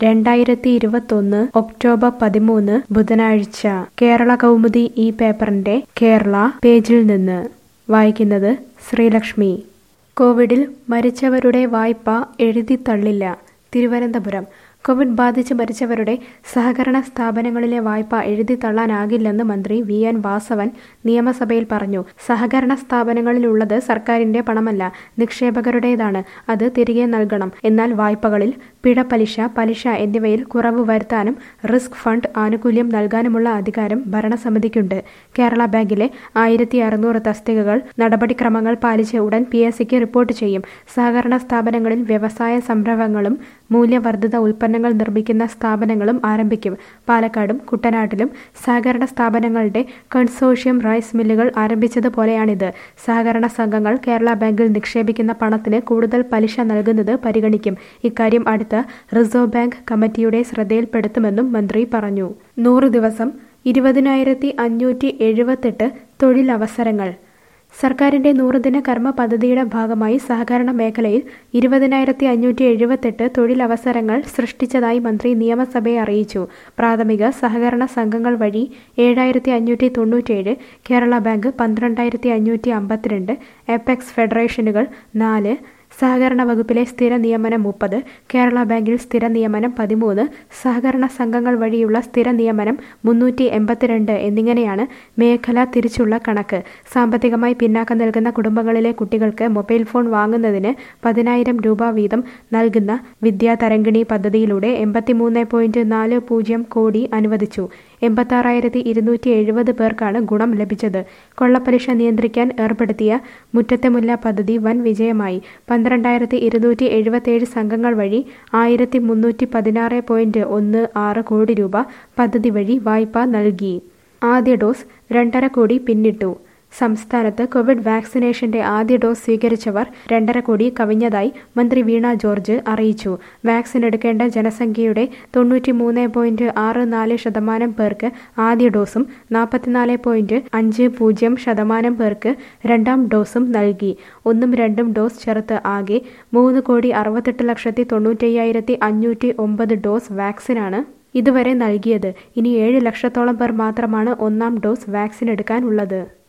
രണ്ടായിരത്തി ഇരുപത്തൊന്ന് ഒക്ടോബർ പതിമൂന്ന് ബുധനാഴ്ച കേരള കൗമുദി ഈ പേപ്പറിന്റെ കേരള പേജിൽ നിന്ന് വായിക്കുന്നത് ശ്രീലക്ഷ്മി കോവിഡിൽ മരിച്ചവരുടെ വായ്പ എഴുതി തള്ളില്ല തിരുവനന്തപുരം കോവിഡ് ബാധിച്ച് മരിച്ചവരുടെ സഹകരണ സ്ഥാപനങ്ങളിലെ വായ്പ എഴുതി തള്ളാനാകില്ലെന്ന് മന്ത്രി വി എൻ വാസവൻ നിയമസഭയിൽ പറഞ്ഞു സഹകരണ സ്ഥാപനങ്ങളിലുള്ളത് സർക്കാരിന്റെ പണമല്ല നിക്ഷേപകരുടേതാണ് അത് തിരികെ നൽകണം എന്നാൽ വായ്പകളിൽ പിഴ പലിശ പലിശ എന്നിവയിൽ കുറവ് വരുത്താനും റിസ്ക് ഫണ്ട് ആനുകൂല്യം നൽകാനുമുള്ള അധികാരം ഭരണസമിതിക്കുണ്ട് കേരള ബാങ്കിലെ ആയിരത്തി അറുന്നൂറ് തസ്തികകൾ നടപടിക്രമങ്ങൾ പാലിച്ച് ഉടൻ പി എസ് സിക്ക് റിപ്പോർട്ട് ചെയ്യും സഹകരണ സ്ഥാപനങ്ങളിൽ വ്യവസായ സംരംഭങ്ങളും മൂല്യവർദ്ധിത ഉൽപ്പന്നങ്ങൾ നിർമ്മിക്കുന്ന സ്ഥാപനങ്ങളും ആരംഭിക്കും പാലക്കാടും കുട്ടനാട്ടിലും സഹകരണ സ്ഥാപനങ്ങളുടെ കൺസോഷ്യം റൈസ് മില്ലുകൾ ആരംഭിച്ചതുപോലെയാണിത് സഹകരണ സംഘങ്ങൾ കേരള ബാങ്കിൽ നിക്ഷേപിക്കുന്ന പണത്തിന് കൂടുതൽ പലിശ നൽകുന്നത് പരിഗണിക്കും ഇക്കാര്യം അടുത്ത റിസർവ് ബാങ്ക് കമ്മിറ്റിയുടെ ശ്രദ്ധയിൽപ്പെടുത്തുമെന്നും മന്ത്രി പറഞ്ഞു നൂറ് ദിവസം ഇരുപതിനായിരത്തി അഞ്ഞൂറ്റി എഴുപത്തെട്ട് തൊഴിലവസരങ്ങൾ സർക്കാരിന്റെ നൂറുദിന കർമ്മ പദ്ധതിയുടെ ഭാഗമായി സഹകരണ മേഖലയിൽ ഇരുപതിനായിരത്തി അഞ്ഞൂറ്റി എഴുപത്തെട്ട് തൊഴിലവസരങ്ങൾ സൃഷ്ടിച്ചതായി മന്ത്രി നിയമസഭയെ അറിയിച്ചു പ്രാഥമിക സഹകരണ സംഘങ്ങൾ വഴി ഏഴായിരത്തി അഞ്ഞൂറ്റി തൊണ്ണൂറ്റേഴ് കേരള ബാങ്ക് പന്ത്രണ്ടായിരത്തി അഞ്ഞൂറ്റി അമ്പത്തിരണ്ട് എപെക്സ് ഫെഡറേഷനുകൾ നാല് സഹകരണ വകുപ്പിലെ സ്ഥിര നിയമനം മുപ്പത് കേരള ബാങ്കിൽ സ്ഥിര നിയമനം പതിമൂന്ന് സഹകരണ സംഘങ്ങൾ വഴിയുള്ള സ്ഥിര നിയമനം മുന്നൂറ്റി എൺപത്തിരണ്ട് എന്നിങ്ങനെയാണ് മേഖല തിരിച്ചുള്ള കണക്ക് സാമ്പത്തികമായി പിന്നാക്കം നൽകുന്ന കുടുംബങ്ങളിലെ കുട്ടികൾക്ക് മൊബൈൽ ഫോൺ വാങ്ങുന്നതിന് പതിനായിരം രൂപ വീതം നൽകുന്ന വിദ്യാതരംഗിണി പദ്ധതിയിലൂടെ എൺപത്തിമൂന്ന് പോയിന്റ് നാല് പൂജ്യം കോടി അനുവദിച്ചു എൺപത്താറായിരത്തി ഇരുന്നൂറ്റി എഴുപത് പേർക്കാണ് ഗുണം ലഭിച്ചത് കൊള്ളപ്പലിശ നിയന്ത്രിക്കാൻ ഏർപ്പെടുത്തിയ മുറ്റത്തെ പദ്ധതി വൻ വിജയമായി പന്ത്രണ്ടായിരത്തി ഇരുന്നൂറ്റി എഴുപത്തേഴ് സംഘങ്ങൾ വഴി ആയിരത്തി മുന്നൂറ്റി പതിനാറ് പോയിന്റ് ഒന്ന് ആറ് കോടി രൂപ പദ്ധതി വഴി വായ്പ നൽകി ആദ്യ ഡോസ് രണ്ടര കോടി പിന്നിട്ടു സംസ്ഥാനത്ത് കോവിഡ് വാക്സിനേഷന്റെ ആദ്യ ഡോസ് സ്വീകരിച്ചവർ രണ്ടര കോടി കവിഞ്ഞതായി മന്ത്രി വീണ ജോർജ് അറിയിച്ചു വാക്സിൻ എടുക്കേണ്ട ജനസംഖ്യയുടെ തൊണ്ണൂറ്റി മൂന്ന് പോയിന്റ് ആറ് നാല് ശതമാനം പേർക്ക് ആദ്യ ഡോസും നാൽപ്പത്തിനാല് പോയിന്റ് അഞ്ച് പൂജ്യം ശതമാനം പേർക്ക് രണ്ടാം ഡോസും നൽകി ഒന്നും രണ്ടും ഡോസ് ചേർത്ത് ആകെ മൂന്ന് കോടി അറുപത്തെട്ട് ലക്ഷത്തി തൊണ്ണൂറ്റയ്യായിരത്തി അഞ്ഞൂറ്റി ഒമ്പത് ഡോസ് വാക്സിനാണ് ഇതുവരെ നൽകിയത് ഇനി ഏഴ് ലക്ഷത്തോളം പേർ മാത്രമാണ് ഒന്നാം ഡോസ് വാക്സിൻ എടുക്കാനുള്ളത്